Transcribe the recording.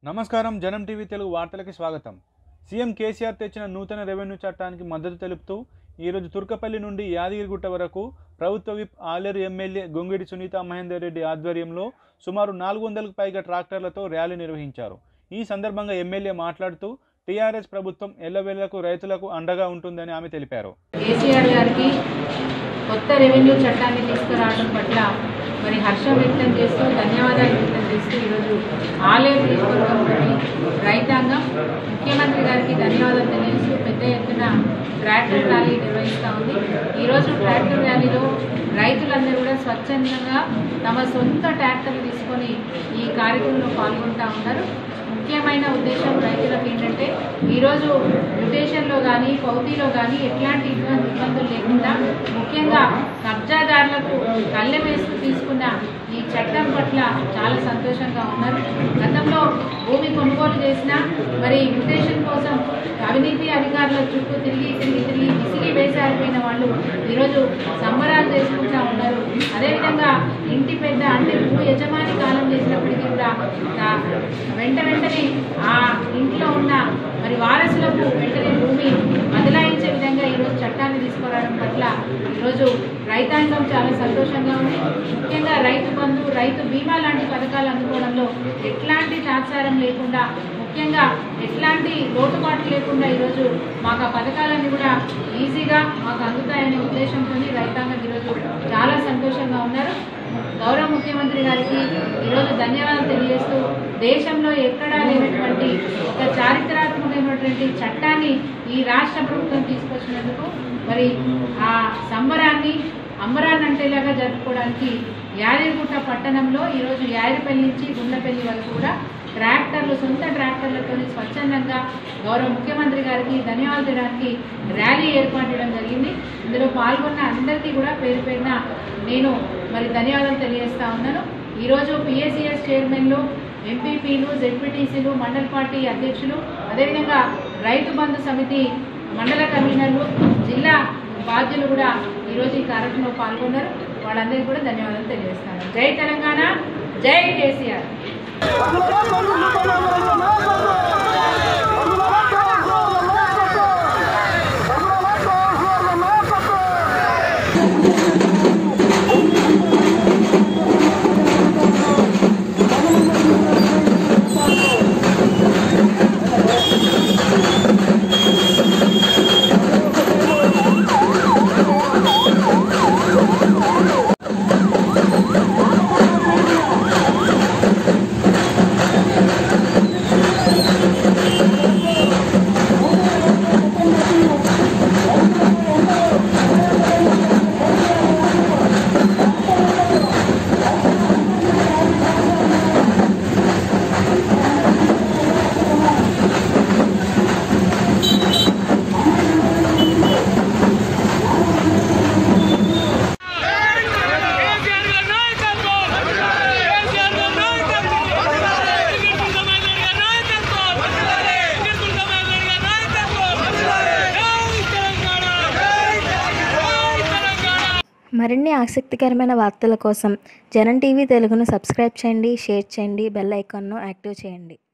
నమస్కారం జనం టీవీ తెలుగు వార్తలకి స్వాగతం సీఎం కేసీఆర్ తెచ్చిన నూతన రెవెన్యూ చట్టానికి మద్దతు తెలుపుతూ ఈరోజు తుర్కపల్లి నుండి యాదగిరిగుట్ట వరకు ప్రభుత్వ విప్ ఆలేరు ఎమ్మెల్యే గొంగిడి సునీత మహేందర్ రెడ్డి ఆధ్వర్యంలో సుమారు నాలుగు వందలకు పైగా ట్రాక్టర్లతో ర్యాలీ నిర్వహించారు ఈ సందర్భంగా ఎమ్మెల్యే మాట్లాడుతూ టీఆర్ఎస్ ప్రభుత్వం ఎల్లవేళ్లకు రైతులకు అండగా ఉంటుందని ఆమె తెలిపారు కేసీఆర్ గారికి కొత్త రెవెన్యూ చట్టాన్ని తీసుకురావడం పట్ల మరి హర్షం వ్యక్తం చేస్తూ ధన్యవాదాలు వ్యక్తం చేస్తూ ఈరోజు ఆలయం నియోజకవర్గంలోని రైతాంగం ముఖ్యమంత్రి గారికి ధన్యవాదాలు తెలియజేస్తూ పెద్ద ఎత్తున ట్రాక్టర్ ర్యాలీ నిర్వహిస్తూ ఉంది ఈరోజు ట్రాక్టర్ ర్యాలీలో రైతులందరూ కూడా స్వచ్ఛందంగా తమ సొంత ట్రాక్టర్లు తీసుకొని ఈ కార్యక్రమంలో పాల్గొంటూ ఉన్నారు ముఖ్యమైన ఉద్దేశం రైతులకు ఏంటంటే ఈరోజు మ్యుటేషన్లో కానీ పౌతీలో కానీ ఎట్లాంటి ఇబ్బంది ఇబ్బందులు లేకుండా ముఖ్యంగా కబ్జాదారులకు కళ్ళెం వేస్తూ తీసుకున్న ఈ చట్టం పట్ల చాలా సంతోషంగా ఉన్నారు గతంలో భూమి కొనుగోలు చేసిన మరి మ్యుటేషన్ కోసం అవినీతి అధికారుల చుట్టూ తిరిగి తిరిగి తిరిగి విసిగి వేసారిపోయిన వాళ్ళు ఈరోజు సంబరాలు చేసుకుంటా ఉన్నారు అదేవిధంగా ఇంటి పెద్ద అంటే భూ యజమాని కాలం చేసినప్పటికీ కూడా ఆ వెంట వెంటనే ఆ ఇంట్లో ఉన్న మరి వారసులకు వెంటనే భూమి బదలాయించే విధంగా ఈరోజు చట్టాన్ని తీసుకురావడం పట్ల ఈరోజు రైతాంగం చాలా సంతోషంగా ఉంది ముఖ్యంగా రైతు బంధు రైతు బీమా లాంటి పథకాలు అందుకోవడంలో ఎట్లాంటి తాత్సారం లేకుండా ముఖ్యంగా ఎట్లాంటి లోటుపాటు లేకుండా ఈరోజు మాకు ఆ పథకాలన్నీ కూడా ఈజీగా మాకు అందుతాయనే ఉద్దేశంతో రైతాంగం ఈరోజు చాలా సంతోషంగా ఉన్నారు గౌరవ ముఖ్యమంత్రి గారికి ఈరోజు ధన్యవాదాలు తెలియజేస్తూ దేశంలో ఎక్కడా లేనటువంటి ఒక చారిత్రాత్మకమైనటువంటి చట్టాన్ని ఈ రాష్ట్ర ప్రభుత్వం తీసుకొచ్చినందుకు మరి ఆ సంబరాన్ని అంబరాన్ని అంటేలాగా జరుపుకోవడానికి యాదగిరిగుట్ట పట్టణంలో ఈరోజు యాదరిపల్లి నుంచి గుండ్లపల్లి వరకు కూడా ట్రాక్టర్లు సొంత ట్రాక్టర్లతో స్వచ్ఛందంగా గౌరవ ముఖ్యమంత్రి గారికి ధన్యవాదాలు చేయడానికి ర్యాలీ ఏర్పాటు చేయడం జరిగింది ఇందులో పాల్గొన్న అందరికీ కూడా పేరు పేరున నేను మరి ధన్యవాదాలు తెలియజేస్తా ఉన్నాను ఈరోజు పిఎస్సిఎస్ చైర్మన్లు ఎంపీపీలు జెడ్పీటీసీలు మండల పార్టీ అధ్యక్షులు అదేవిధంగా రైతు బంధు సమితి మండల కన్వీనర్లు జిల్లా బాధ్యులు కూడా ఈరోజు ఈ కార్యక్రమంలో పాల్గొన్నారు వాళ్ళందరికీ కూడా ధన్యవాదాలు తెలియజేస్తాను జై తెలంగాణ జై కేసీఆర్ కేసీఆర్ నాయకత్వం కేసీఆర్ నాయకత్వం గిరిజన నాయకత్వం గిరిజన నాయకత్వం జై తెలంగాణ జై తెలంగాణ మరిన్ని ఆసక్తికరమైన వార్తల కోసం జనం టీవీ తెలుగును సబ్స్క్రైబ్ చేయండి షేర్ చేయండి బెల్ ఐకాన్ను యాక్టివ్ చేయండి